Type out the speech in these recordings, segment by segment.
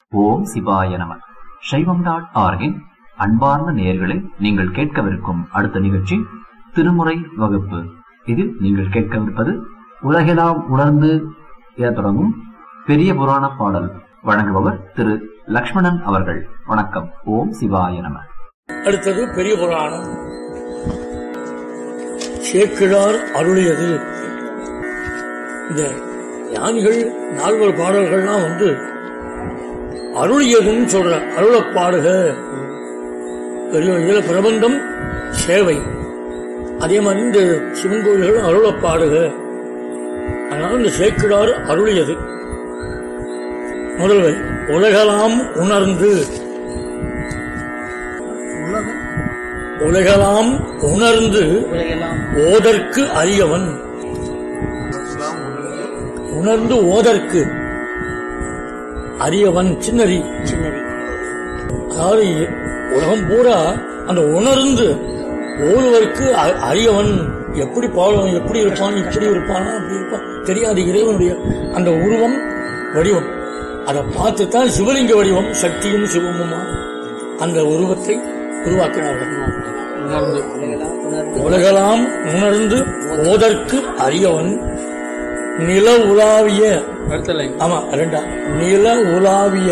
ஓம் சிவாய நம சைவம் டாட் ஆர்கின் அன்பார்ந்த நேயர்களே நீங்கள் கேட்கவிருக்கும் அடுத்த நிகழ்ச்சி திருமுறை வகுப்பு இதில் நீங்கள் கேட்கவிருப்பது உலகெல்லாம் உணர்ந்து என தொடங்கும் பெரிய புராண பாடல் வழங்குபவர் திரு லக்ஷ்மணன் அவர்கள் வணக்கம் ஓம் சிவாய நம அடுத்தது பெரிய புராணம் சேக்கிழார் அருளியது இந்த ஞானிகள் நால்வர் பாடல்கள்லாம் வந்து அருளியதுன்னு சொல்ற அருளப் பாடுக பெரிய இதுல பிரபந்தம் சேவை அதே மாதிரி இந்த சிவன் கோயில்கள் அருளப் பாடுக அதனால இந்த சேக்கிழார் அருளியது முதல்வர் உலகலாம் உணர்ந்து உலகலாம் உணர்ந்து ஓதற்கு அறியவன் உணர்ந்து ஓதற்கு அறியவன் சின்னரி சின்னதி அதாவது உலகம் பூரா அந்த உணர்ந்து ஓதுவதற்கு அ- அறியவன் எப்படி பாடுவான் எப்படி இருப்பான் இப்படி இருப்பானா அப்படி இருப்பான் தெரியாது இறைவனுடைய அந்த உருவம் வடிவம் அதை பார்த்து தான் சிவலிங்க வடிவம் சக்தியும் சிவமுமா அந்த உருவத்தை உருவாக்கினார்கள் உணர்ந்து உணர்ந்து உலகலாம் உணர்ந்து ஓதற்கு அறியவன் நில உலாவிய அடுத்த ஆமா ரெண்டா நில உலாவிய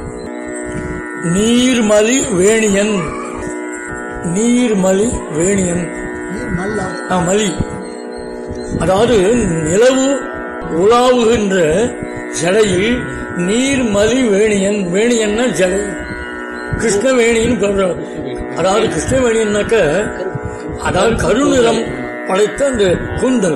நீர்மலி வேணியன் நீர்மலி வேணியன் ஆ, மலி அதாவது நிலவு உலாவுகின்ற ஜடையில் நீர்மலி வேணியன் வேணியன்னா ஜடை கிருஷ்ணவேணின்னு சொல்றாரு அதாவது கிருஷ்ணவேணியன்னாக்க அதாவது கருநிறம் படைத்த அந்த கூந்தல்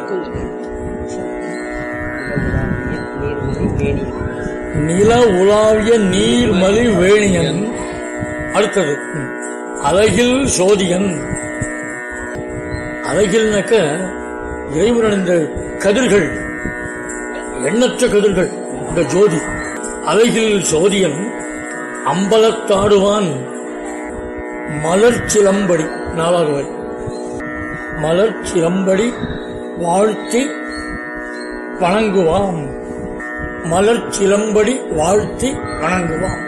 நில உலாவிய நீர்மலி வேணியன் அடுத்தது அழகில் சோதியன் அழகில்னாக்க இறைவனின் இந்த கதிர்கள் எண்ணற்ற கதிர்கள் இந்த ஜோதி அழகில் சோதியன் அம்பலத்தாடுவான் மலர் சிலம்படி நாலாவது வரி மலர் சிலம்படி வாழ்த்தி வணங்குவாம் மலர் சிலம்படி வாழ்த்தி வணங்குவாம்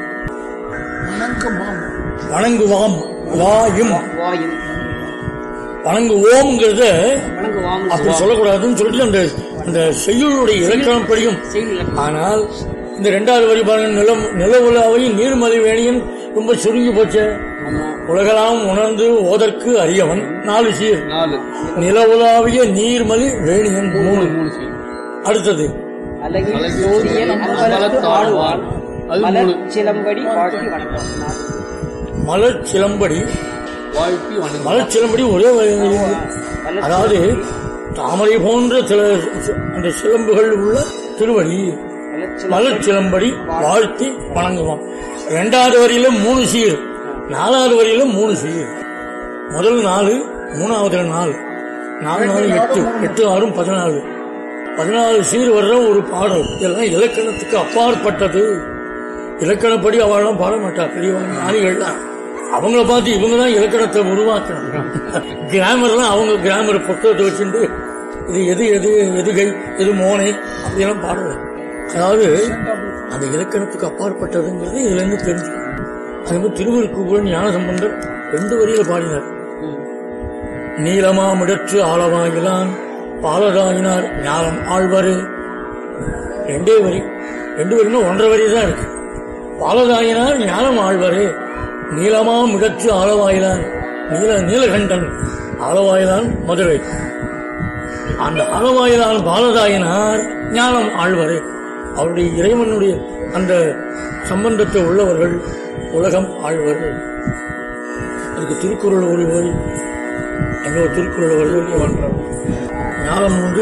வணங்குவாம் வாயும் வாயும் வணங்குவோம்ங்கிறத வணங்குவாம் அப்படி சொல்லக்கூடாதுன்னு சொல்லிட்டு அந்த அந்த செய்யுளுடைய இலக்கணப்படியும் செய்யுள் ஆனால் இந்த ரெண்டாவது வரி பாருங்க நிலம் நில உலாவையும் நீர்மலி வேணியன் ரொம்ப சுருங்கி போச்சே உலகலாம் உணர்ந்து ஓதற்கு அறியவன் நாலு சீர் நாலு நில உலாவிய நீர்மலி வேணியன் மூணு மூணு செய்யுள் அடுத்தது அழகில் சோதியன் அம்பலத்து ஆடுவான் மலர் சிலம்படி வாழ்த்தி வணக்கம் மலர் சிலம்படி வாழ்த்தி வணக்கம் மலர் சிலம்படி ஒரே வரி- அதாவது தாமரை போன்ற சில அந்த சிலம்புகள் உள்ள திருவடி மலர் சிலம்படி வாழ்த்தி வணங்குவோம் இரண்டாவது வரியில மூணு சீர் நாலாவது வரியில மூணு சீர் முதல் நாலு மூணாவதுல நாலு நாலு நாலு எட்டு எட்டு ஆறும் பதினாலு பதினாலு சீர் வர்ற ஒரு பாடல் இதெல்லாம் இலக்கணத்துக்கு அப்பாற்பட்டது இலக்கணப்படி அவெல்லாம் பாட மாட்டா பெரியவங்க ஞானிகள்லாம் அவங்கள பார்த்து இவங்க தான் இலக்கணத்தை உருவாக்கணும் கிராமர்லாம் அவங்க கிராமர் புத்தகத்தை வச்சுட்டு இது எது எது எதுகை எது மோனை அப்படியெல்லாம் பாடுவாங்க அதாவது அந்த இலக்கணத்துக்கு அப்பாற்பட்டதுங்கிறது இதுல இருந்து தெரிஞ்சுக்கணும் அதே மாதிரி திருவிருக்கூர் ஞான சம்பந்தர் ரெண்டு வரியில பாடினார் நீலமாமிடற்று ஆளவாயிலான் பாலதாயினார் ஞானம் ஆழ்வாரு ரெண்டே வரி ரெண்டு வரினா ஒன்றரை வரி தான் இருக்கு பாலதாயினார் ஞானம் ஆழ்வாரு நீலமா மிடற்று ஆளவாயிலான் நீல நீலகண்டன் ஆளவாயிலான் மதுரை அந்த ஆளவாயிலான் பாலதாயினார் ஞானம் ஆழ்வாரு அவருடைய இறைவனுடைய அந்த சம்பந்தத்தை உள்ளவர்கள் உலகம் ஆழ்வர் அதுக்கு திருக்குறள் ஒரு வரி எங்க ஒரு திருக்குறள் வருது ஞானம் வந்து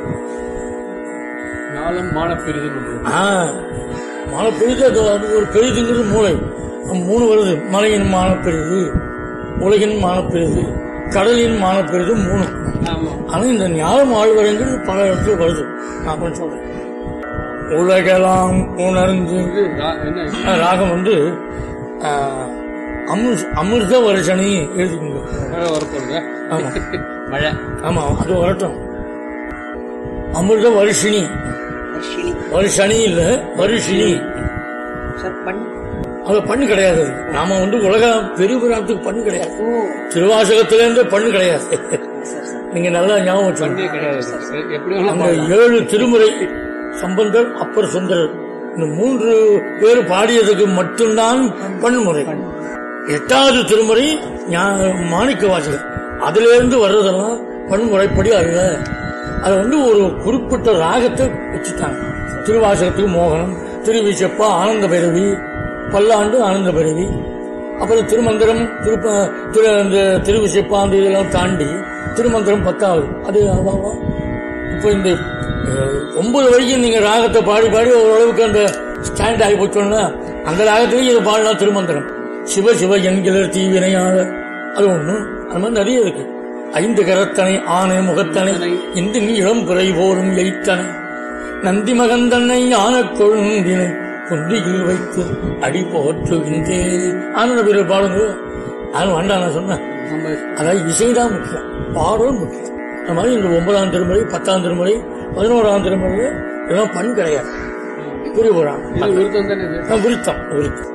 நாளம் மான பெரிது ஆ, மழை பெய்து அது அது ஒரு பெரிதுங்கிறது மூளை அப்ப மூணு வருது மலையின் மானப்பெரிது உலகின் மானப்பெரிது கடலின் மானப்பெரிது மூணு ஆமா ஆனா இந்த ஞானம் ஆழ்வரங்கிறது பல இடத்துல வருது நான் அப்புறம் சொல்றேன் உலகெல்லாம் உணர்ந்து இது ரா- என்ன ஆ, ராகம் வந்து ஆ, அமிர்த அமிர்த வருஷனி எழுதிக்கோங்க மழை வரப்போகுது ஆமா மழை ஆமா அது வரட்டும் அமிர்த வருஷினி வருஷனி இல்ல வருஷினி சார் பண் அது பண்ணு கிடையாது அது. நாம வந்து உலக பெருபுராணத்துக்கு பண்ணு கிடையாது திருவாசகத்திலேருந்து பண்ணு கிடையாது நீங்க நல்லா ஞாபகம் வச்சுக்கணும். பண்ணே கிடையாது எ- எப்படி வேணாலும் அந்த பாடலாம். ஏழு திருமுறை சம்பந்தர் அப்பர் சுந்தரர் இந்த மூன்று பேர் பாடியதுக்கு மட்டும்தான் பன்முறை எட்டாவது திருமுறை ஞா- மாணிக்க வாசகர் அதுல இருந்து வர்றதெல்லாம் பன்முறைப்படி அல்ல அது வந்து ஒரு குறிப்பிட்ட ராகத்தை வச்சுட்டாங்க திருவாசகத்துக்கு மோகனம் திருவிசப்பா ஆனந்த பைரவி பல்லாண்டு ஆனந்த பைரவி அப்புறம் திருமந்திரம் திருப்ப திரு அந்த திருவிசப்பா அந்த இதெல்லாம் தாண்டி திருமந்திரம் பத்தாவது அது அவாவா இப்போ இந்த அஹ், ஒன்பது வரைக்கும் நீங்க ராகத்தை பாடி பாடி ஓரளவுக்கு அந்த ஸ்டாண்ட் ஆகி போச்சோன்னா அந்த ராகத்திலேயே இதை பாடலாம் திருமந்திரம் சிவ சிவ என்கிற தீவினையாளர் அது ஒண்ணு அது மாதிரி நிறைய இருக்கு ஐந்து கரத்தனை ஆனை முகத்தனை இந்த இளம் பிறை போரும் எய்த்தனை நந்தி மகந்தன்னை ஆன கொழுந்தினை குந்தியில் வைத்து அடி போற்றுகின்றேன் ஆனந்த வீரர் பாடுங்க அது வேண்டாம் நான் சொன்னேன் நம்ம அதாவது இசைதான் முக்கியம் பாடல் முக்கியம் அந்த மாதிரி இந்த ஒன்பதாம் திருமுறை பத்தாம் திருமுறை பதினோராம் திருமுறை இதெல்லாம் பண் கிடையாது புரியுறான் இது விருத்தம் தானே இது விருத்தம் விருத்தம்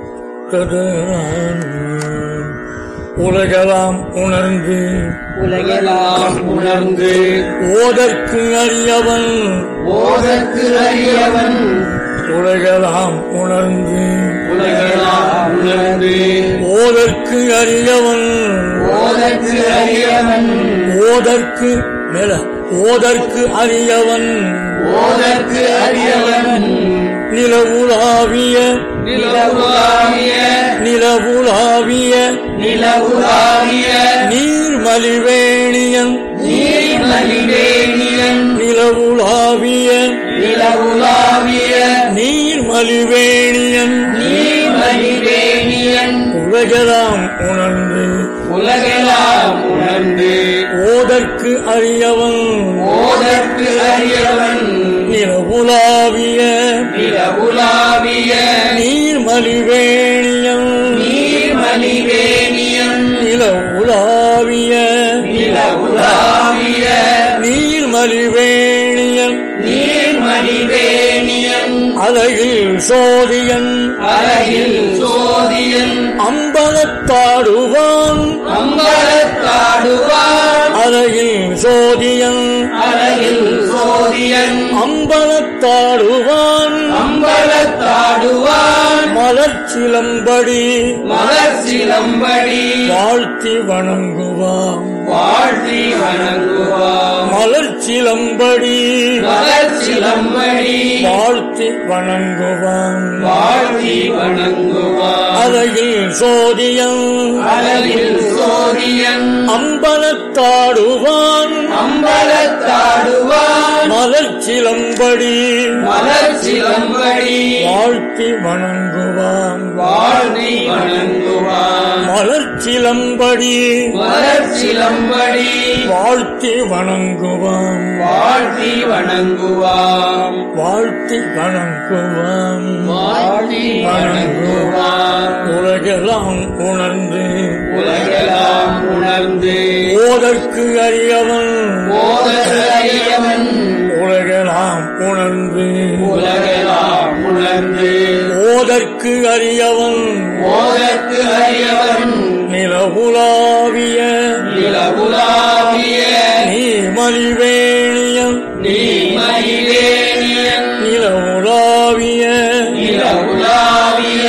உலகெல்லாம் உணர்ந்து உலகெல்லாம் உணர்ந்து ஓதற்கு அறியவன் ஓதற்கு அறியவன் உலகெல்லாம் உணர்ந்து உலகெல்லாம் உணர்ந்து ஓதற்கு அறியவன் ஓதற்கு அறியவன் ஓதற்கு மேல ஓதற்கு அறியவன் ஓதற்கு அறியவன் நிலவுலாவிய நிலவுலாவிய நிலவுலாவிய நிலவுலாவிய நீர்மலிவேணியன் நீர்மலிவேணியன் நிலவுலாவிய நிலவுலாவிய நீர்மலிவேணியன் நீர்மலிவேணியன் உலகெல்லாம் உணர்ந்து உலகெல்லாம் உணர்ந்து ஓதற்கு அறியவன் ஓதற்கு அறியவன் நிலவுலாவிய நிலவுலாவிய நீர்மலிவேணியன் நீர்மலிவேணியன் நிலவுலாவிய நிலவுலாவிய நீர்மலிவேணியன் நீர்மலிவேணியன் அழகில் சோதியன் அழகில் சோதியன் அம்பலத்தாடுவான் அம்பலத்தாடுவான் அழகில் சோதியன் அழகில் சோதியன் அம்பலத்தாடுவான் அம்பலத்தாடுவான் மலர்ச்சிலம்படி மலர் சிலம்படி வாழ்த்தி வணங்குவான் வாழ்த்தி வணங்குவான் மலர்ச்சிலம்படி மலர் சிலம்படி வாழ்த்தி வணங்குவான் வாழ்த்தி வணங்குவான் அழகில் சோதியன் அழகில் சோதியன் அம்பலத்தாடுவான் அம்பலத்தாடுவான் மலர்ச்சிலம்படி மலர் சிலம்படி வாழ்த்தி வணங்குவான் வாழ்த்தி வணங்குவான் மலர்ச்சிலம்படி மலர் சிலம்படி வாழ்த்தி வணங்குவான் வாழ்த்தி வணங்குவான் வாழ்த்தி வணங்குவான் வாழ்த்தி வணங்குவான் உலகெல்லாம் உணர்ந்து உலகெல்லாம் உணர்ந்து ஓதற்கு அறியவன் ஓதற்கு அறியவன் உலகெல்லாம் உணர்ந்து உலகெல்லாம் உணர்ந்து ஓதற்கு அறியவன் ஓதற்கு அறியவன் நிலவுலாவிய நிலவுலாவிய நீர்மலிவேணியன் நீமயிலேனியன் நிலவுலாவிய நிலவுலாவிய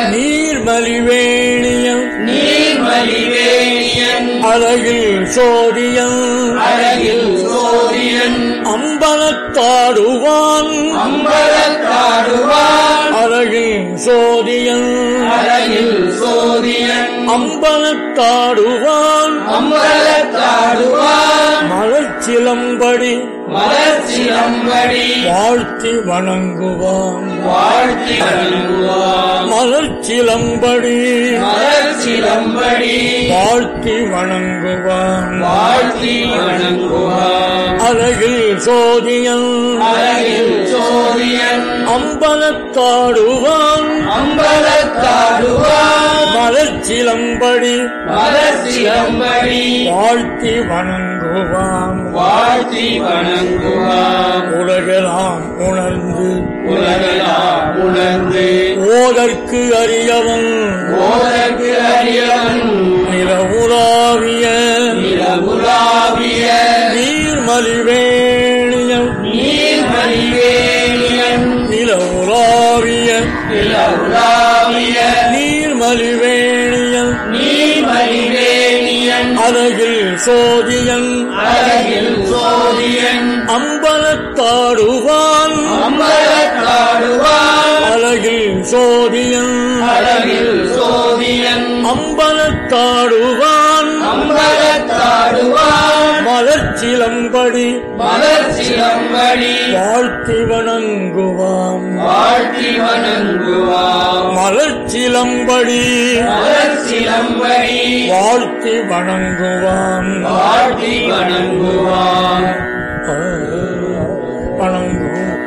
நீர்மலிவேணியன் நீர்மலிவேணியன் அழகில் சோதியன் அழகில் சோதியன் அம்பலத்தாடுவான் அம்பலத்தாடுவான் அழகில் சோதியன் அழகில் சோதியன் அம்பலத்தாடுவான் அம்பலத்தாடுவான் மலர்ச்சிலம்படி மலர் சிலம்படி வாழ்த்தி வணங்குவான் வாழ்த்தி வணங்குவான் மலர்ச்சிலம்படி மலர் சிலம்படி வாழ்த்தி வணங்குவான் வாழ்த்தி வணங்குவான் அழகில் சோதியன் அழகில் சோதியன் அம்பலத்தாடுவான் அம்பலத்தாடுவான் மலர்ச்சி மலர்ச்சிலம்படி மலர்ச்சிலம்படி வாழ்த்தி வணங்குவான் வாழ்த்தி வணங்குவான் உலகெல்லாம் உணர்ந்து உலகெல்லாம் உணர்ந்து ஓதற்கு அறியவன் ஓதற்கு அறியவன் நிலவுலாவிய நிலவுலாவிய நீர்மலிவேணியம் நீர்மலிவேணியன் நிலவுலாவிய நிலவுலாவிய நீர்மலிவேணியம் நீர்மலிவேணியன் அழகில் சோதியன் அழகில் சோதியன் அம்பலத்தாடுவான் அம்பலத்தாடுவான் அழகில் சோதியன் அழகில் சோதியன் அம்பலத்தாடுவான் அம்பலத்தாடுவான் மலர்ச்சிலம்படி மலர்ச்சிலம்படி வாழ்த்தி வணங்குவான் வாழ்த்தி வணங்குவான் மலர்ச்சிலம்படி மலர்ச்சிலம்படி வாழ்த்தி வணங்குவான் வாழ்த்தி வணங்குவான் ஆ, வணங்குவான்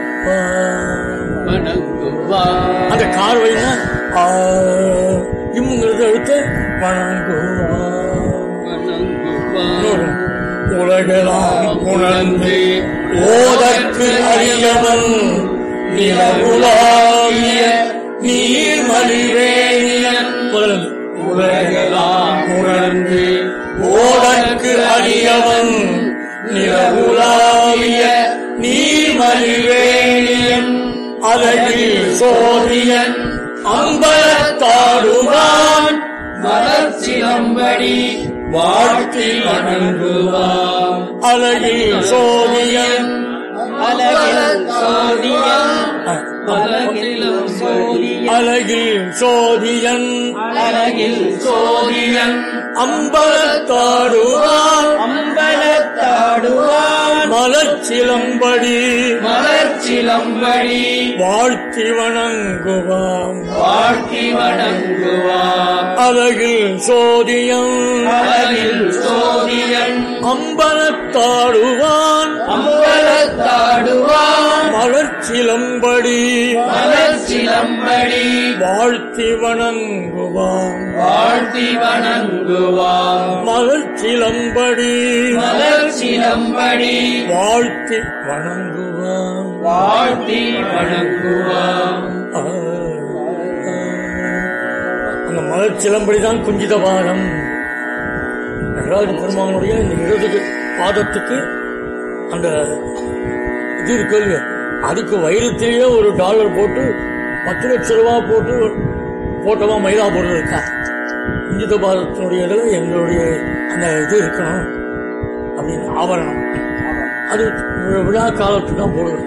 வணங்குவான் அந்த கார்வைனா ஆ, இம்முங்கிறது எடுத்து வணங்குவான் வணங்குவான் இன்னொரு, உலகெல்லாம் உணர்ந்து ஓதற்கு அறியவன் நிலவுலாவிய நீர்மலிவேணியன் முதல்ல உலகெல்லாம் உணர்ந்து ஓதற்கு அறியவன் நிலவுலாவிய நீர்மலிவேணியன் அழகில் சோதியன் அம்பலத்தாடுவான் மலர்ச்சிலம்படி வாழ்த்தி வணங்குவான் அழகில் சோதியன் அழகில் சோதியன் அழகிலும் சோதியன் அழகில் சோதியன் அழகில் சோதியன் அம்பலத்தாடுவான் அம்பலத்தாடுவான் மலர்ச்சிலம்படி மலர்ச்சிலம்படி வாழ்த்தி வணங்குவான் வாழ்த்தி வணங்குவான் அழகில் சோதியன் அழகில் சோதியன் அம்பலத்தாடுவான் அம்பலத்தாடுவான் மலர்ச்சிலம்படி மலர்ச்சிலம்படி வாழ்த்தி வணங்குவான் வாழ்த்தி வணங்குவான் மலர்ச்சிலம்படி மலர்ச்சிலம்படி வாழ்த்தி வணங்குவான் வாழ்த்தி வணங்குவான் ஆ, ஆ. அந்த மலர் சிலம்படிதான் குஞ்சித பாதம் நடராஜ பெருமானுடைய இந்த இடது பாதத்துக்கு அந்த இது இருக்கு இல்லையா அதுக்கு வைரத்திலேயே ஒரு டாலர் போட்டு பத்து லட்ச ரூபா போட்டு போட்டவா மயிலாப்பூர் இருக்கா குஞ்சித பாதத்தினுடைய இதில் எங்களுடைய அந்த இது இருக்கணும் அப்படின்னு ஆபரணம் அது வி- விழா காலத்துக்கு தான் போடுவேன்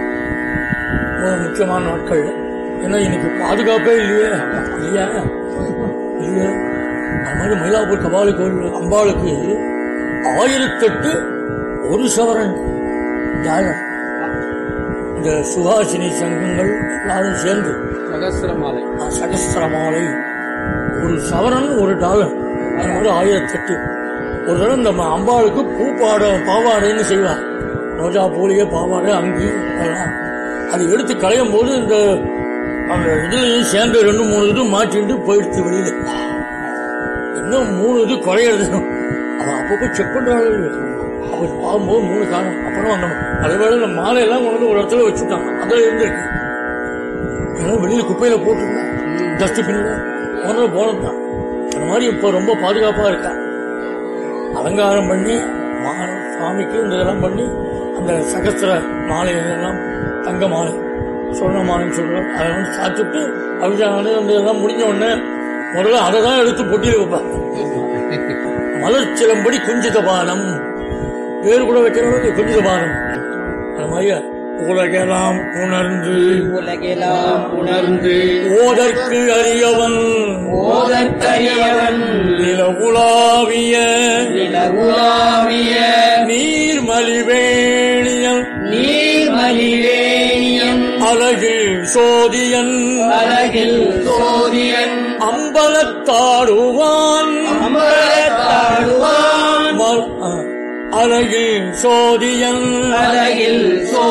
ஒரு முக்கியமான நாட்கள் ஏன்னா இன்னைக்கு பாதுகாப்பே இல்லையே இல்லையா இல்லையா அது மாதிரி மயிலாப்பூர் கபாலி கோயில் அம்பாளுக்கு ஆயிரத்தெட்டு ஒரு சவரன் டாலர் இந்த சுகாசினி சங்கங்கள் எல்லாரும் சேர்ந்து சகசிர மாலை அஹ், சகஸ்திர மாலை ஒரு சவரன் ஒரு டாலர் அது மாதிரி ஆயிரத்தெட்டு ஒரு தடவை இந்த ம- அம்பாளுக்கு பூப்பாட பாவாடைன்னு செய்வார் ரோஜா பூலியே பாவாடை அங்கி எல்லாம் அது எடுத்து களையும் போது இந்த அந்த இதுலையும் சேர்ந்து ரெண்டு மூணு இது மாட்டிட்டு போயிடுச்சு வெளியில இன்னும் மூணு இது குறையிறது அவன் அப்பப்போ செக் பண்றாள் அப்போ பார்க்கும்போது மூணு காணும் அப்புறம் அந்த அதே வேலை இந்த மாலையெல்லாம் கொண்டு வந்து ஒரு இடத்துல வச்சுட்டான் அதில் இருந்திருக்கு ஏன்னா வெளியில குப்பையில போட்டுருந்தேன் டஸ்ட்பின்ல போனது போனதுதான் அந்த மாதிரி இப்போ ரொம்ப பாதுகாப்பா இருக்கா அலங்காரம் பண்ணி மா- சுவாமிக்கு இந்த இதெல்லாம் பண்ணி அந்த சகஸ்திர மாலை இதெல்லாம் தங்க மாலை சொர்ண மாலைன்னு சொல்றோம் அதை வந்து சாப்பிட்டு அபிஷேகம் அந்த இதெல்லாம் முடிஞ்ச உடனே முதல்ல அதை தான் எடுத்து பொட்டியில் வைப்பாங்க மலர் சிலம்படி குஞ்சித பானம் பேர் கூட வைக்கிறவங்க குஞ்சித பானம் அது மாதிரி உலகெல்லாம் உணர்ந்து உலகெல்லாம் உணர்ந்து ஓதற்கு அறியவன் ஓதற்கரியவன் நிலவுலாவிய நிலவுலாவிய நீர்மலிவேணியன் நீர்மலிவேணியன் அழகில் சோதியன் அழகில் சோதியன் அம்பலத்தாடுவான் அமரத்தாடுவான் ம- ஆ, அழகில் சோதியன் அழகில்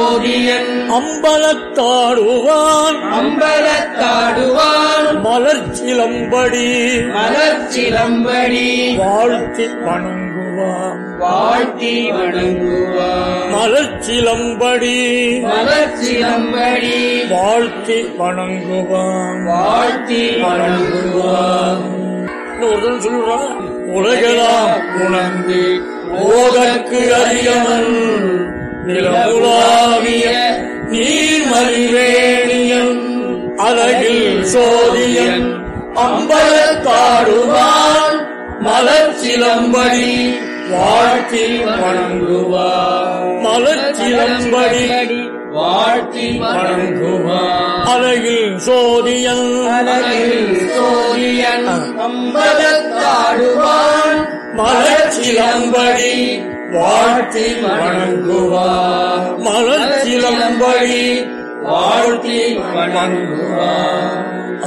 சோதியன் அம்பலத்தாடுவான் அம்பலத்தாடுவான் மலர் மலச்சிலம்படி மலர்ச்சிலம்படி வாழ்த்தி வணங்குவான் வாழ்த்தி வணங்குவார் மலச்சிலம்படி மலர்ச்சிலம்படி வாழ்த்தி வணங்குவான் வாழ்த்தி வணங்குவார் ஒருத்தன் சொல்லுறான் உலகெல்லாம் உணர்ந்து ஓதற்கு அறியவன் நிலவுலாவிய நீர்மறிவேணியன் அழகில் சோதியன் அம்பலத்தாடுவான் மலர்ச்சிலம்படி வாழ்த்தி வணங்குவான் மலர்ச்சிலம்படி வாழ்த்தி வணங்குவார் அழகில் சோதியன் அழகில் சோரியன் அம்பலத்தாடுவான் மலர்ச்சிலம்படி வாழ்த்தி வணங்குவார் மலர்ச்சிலம்படி வாழ்த்தி வணங்குவார்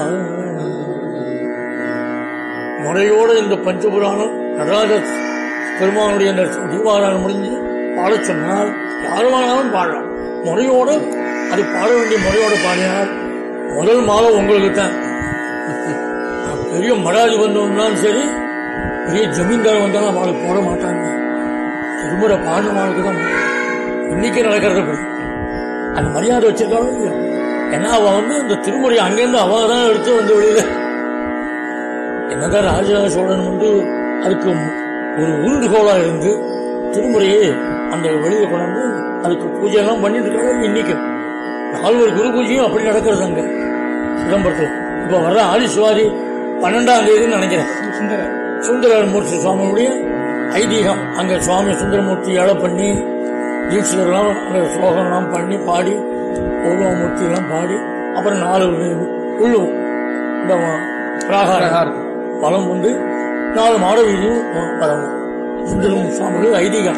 முறையோடு இந்த பஞ்சபுராணம் நடராஜ பெருமானுடைய அந்த தீபாராயணம் முடிஞ்சு பாடச் சொன்னால் யாருமானாலும் பாடலாம் முறையோடு அது பாட வேண்டிய முறையோடு பாடினால் முதல் மாதம் உங்களுக்கு தான் பெரிய மடாதி வந்து வந்தாலும் சரி பெரிய ஜமீன்தார் வந்தாலும் அவளுக்கு போட மாட்டாங்க திருமுறை பாடினவாளுக்கு தான் இன்னைக்கு நடக்கிறது அப்படி அந்த மரியாதை வச்சிருக்காலும் இல்லையா ஏன்னா அவ வந்து இந்த திருமுறை அங்கேருந்து அவ தான் எடுத்து வந்து வெளியில என்னதான் ராஜராஜ சோழன் வந்து அதுக்கு ஒரு ஊன்றுகோலா இருந்து திருமுறையை அந்த வெளியில கொண்டாந்து அதுக்கு பூஜை எல்லாம் பண்ணிட்டு இருக்காங்க இன்னைக்கு நால்வர் குரு பூஜையும் அப்படி நடக்கிறது அங்க சிதம்பரத்தில் இப்ப வர்ற ஆதி சிவாரி பன்னெண்டாம் தேதின்னு நினைக்கிறேன் சுந்தரமூர்த்தி சுவாமியுடைய ஐதீகம் அங்க சுவாமி சுந்தரமூர்த்தி ஏழை பண்ணி தீட்சிதர்லாம் அங்க ஸ்லோகம்லாம் பண்ணி பாடி ஓர்வமூர்த்தி எல்லாம் பாடி அப்புறம் நாலு உள்ளு இந்த பிராகாரம் பலம் உண்டு நாலு மாட வீதியும் பலம் சுந்தரம் சுவாமிகள் ஐதீகம்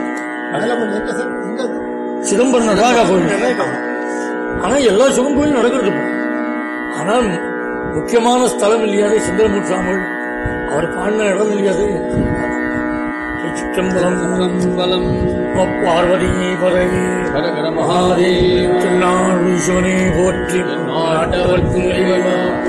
சிதம்பரம் நடராஜா கோயில் ஆனா எல்லா சிவன் கோயிலும் நடக்கிறது இப்போ. ஆனால் முக்கியமான ஸ்தலம் இல்லையாது சுந்தரமூர்த்தி சுவாமிகள் அவர் பாடின இடம் இல்லையாது சிற்றம்பலம் பலம் பார்வதி பதை ஹரஹர மகாதேவ திருநாள் சிவனே போற்றி நாட்டவர்க்கும் இறைவா